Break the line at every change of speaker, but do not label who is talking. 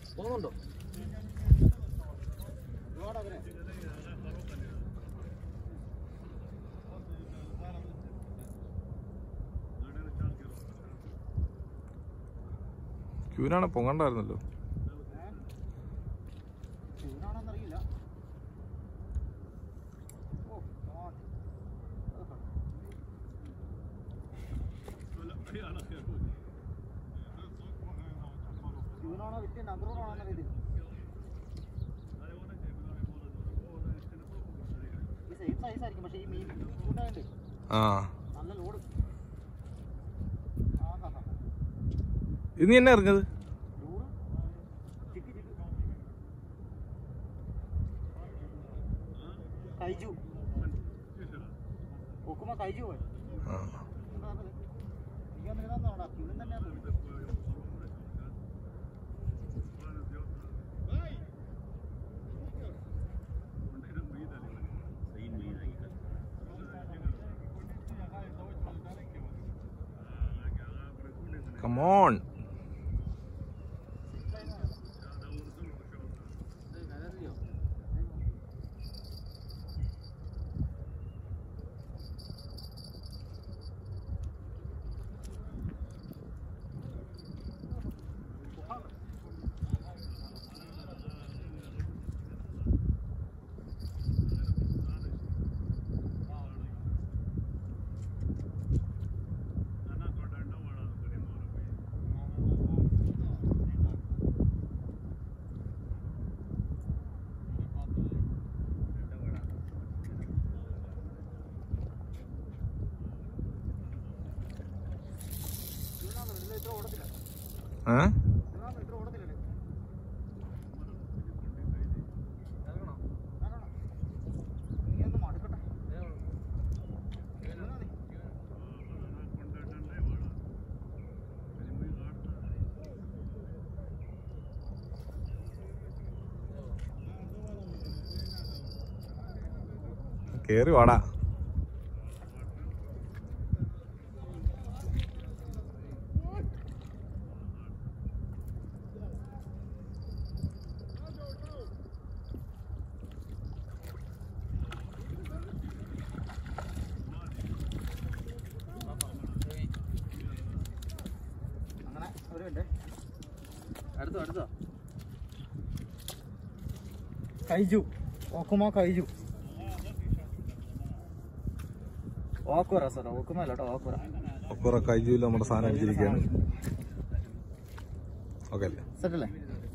പോകുന്നുണ്ടോ
ക്യൂനാണ് പൊങ്ങണ്ടായിരുന്നല്ലോ
ചൂടാണെന്നറിയില്ല ഓ God. ചൂടാണോ വിറ്റ് നമ്പറോടാണോ അറിയത്തില്ല ഈ സെയിം സൈസ് ആയിരിക്കും പക്ഷേ ഈ മീൻ ചൂണ്ടായിട്ട്
ആ
നല്ല ലോഡ് ആഹാ
ഇത് നീ എന്നെ ഇറങ്ങത്
ലോഡ് ചിക്ക് ചിക്ക് കൈജു ഒക്കുമ്പോ കൈജു പോയി
ആ കമോൺ ഏ കേറി വാടാ
അങ്ങനെ ഒരു മിനിറ്റ് അടുത്തോ അടുത്തോ കൈജു ഓക്കുമോ കൈജു ഓക്കുറ സാർ ഓക്കുമോ അല്ല കേട്ടോ ഓക്കുറ
ഒക്കുറ കൈജൂല് നമ്മുടെ സാധനം അടിച്ചിരിക്കുകയാണ് ഓക്കെ അല്ലേ
സെറ്റല്ലേ